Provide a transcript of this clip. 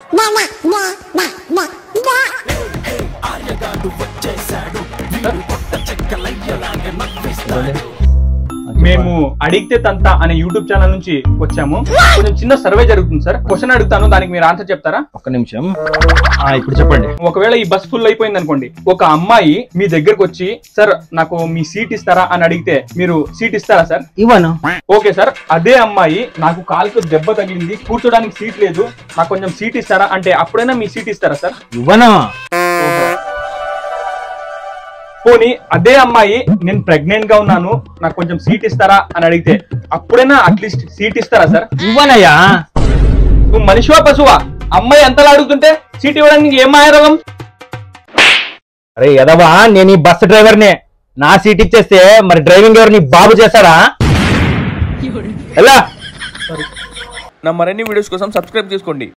మేము అడిగితే తంత అనే యూట్యూబ్ ఛానల్ నుంచి వచ్చాము కొంచెం చిన్న సర్వే జరుగుతుంది సార్ క్వశ్చన్ అడుగుతాను దానికి మీరు ఆన్సర్ చెప్తారా ఒక్క నిమిషం ఆ, ఇప్పుడు చెప్పండి ఒకవేళ ఈ బస్ ఫుల్ అయిపోయింది అనుకోండి ఒక అమ్మాయి మీ దగ్గరకు వచ్చి సార్ నాకు మీ సీట్ ఇస్తారా అని అడిగితే మీరు సీట్ ఇస్తారా సార్ ఇవ్వను ఓకే సార్ అదే అమ్మాయి నాకు కాలుకు దెబ్బ తగిలింది కూర్చోడానికి సీట్ లేదు నాకు కొంచెం సీట్ ఇస్తారా అంటే అప్పుడైనా మీ సీట్ ఇస్తారా సార్ ఇవ్వను పోనీ అదే అమ్మాయి నేను ప్రెగ్నెంట్ గా ఉన్నాను నాకు కొంచెం సీట్ ఇస్తారా అని అడిగితే అప్పుడైనా అట్లీస్ట్ సీట్ ఇస్తారా సార్ ఇవ్వనయ్యా నువ్వు మనిషివా పశువా అమ్మాయి ఎంతలా అడుగుతుంటే సీట్ ఇవ్వడానికి నీకు ఏం మాయరోగం అరే ఎదవా నేను ఈ బస్ డ్రైవర్నే నా సీట్ ఇచ్చేస్తే మరి డ్రైవింగ్ ఎవరు నీ బాబు చేస్తాడా ఎలా నా మరిన్ని వీడియోస్ కోసం సబ్స్క్రైబ్ చేసుకోండి